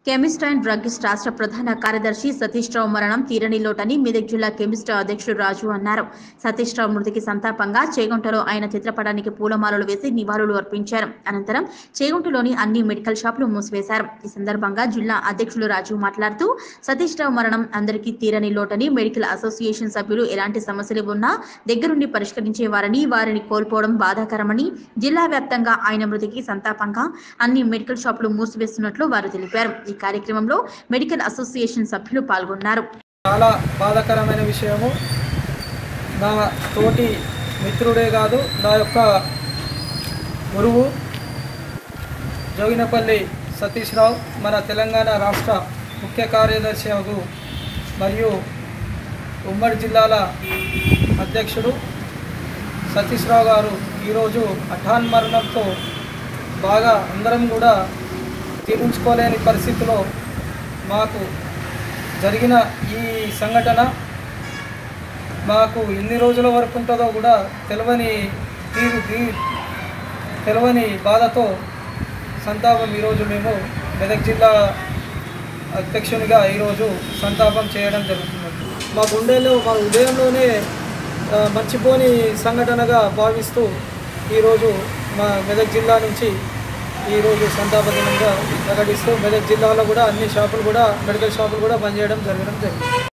chemist and druggist రాష్ట్ర ప్రధాన కార్యదర్శి సతీష్ రావు మరణం తీరని లోటని మెదక్ జిల్లా కెమిస్ట్ అధ్యక్షుడు రాజు అన్నారు సతీష్ రావు మృతికి సంతాపంగా చేగుంటలో ఆయన చిత్రపటానికి పూలమాలలు వేసి నివాళులు అర్పించారు అనంతరం చేగుంటలోని అన్ని మెడికల్ షాపులు మూసివేశారు ఈ సందర్భంగా జిల్లా అధ్యక్షులు రాజు మాట్లాడుతూ సతీష్ రావు మరణం అందరికీ తీరని లోటని మెడికల్ అసోసియేషన్ సభ్యులు ఎలాంటి సమస్యలు ఉన్నా దగ్గరుండి పరిష్కరించేవారని వారిని కోల్పోవడం బాధాకరమని జిల్లా వ్యాప్తంగా ఆయన మృతికి సంతాపంగా అన్ని మెడికల్ షాపులు మూసివేస్తున్నట్లు వారు తెలిపారు ఈ కార్యక్రమంలో మెడికల్ అసోసియేషన్ సభ్యులు పాల్గొన్నారు చాలా బాధాకరమైన విషయము నా తోటి మిత్రుడే కాదు నా యొక్క గురువు జోగినపల్లి సతీష్ రావు మన తెలంగాణ రాష్ట్ర ముఖ్య కార్యదర్శి అగు మరియు ఉమ్మడి జిల్లాల అధ్యక్షుడు సతీష్ రావు గారు ఈరోజు అఠాన్ మరణంతో బాగా అందరం కూడా తీర్చుకోలేని పరిస్థితిలో మాకు జరిగిన ఈ సంఘటన మాకు ఎన్ని రోజుల వరకు ఉంటుందో కూడా తెలియని తీరు తీ తెలియని బాధతో సంతాపం ఈరోజు మేము మెదక్ జిల్లా అధ్యక్షునిగా ఈరోజు సంతాపం చేయడం జరుగుతుంది మా గుండెలో మా ఉదయంలోనే ఆ, మర్చిపోని సంఘటనగా భావిస్తూ ఈరోజు మా మెదక్ జిల్లా నుంచి ఈరోజు సంతాప దినంగా ప్రకటిస్తూ మెదక్ జిల్లాలో కూడా అన్ని షాపులు కూడా మెడికల్ షాపులు కూడా బంద్ చేయడం జరగడం జరిగింది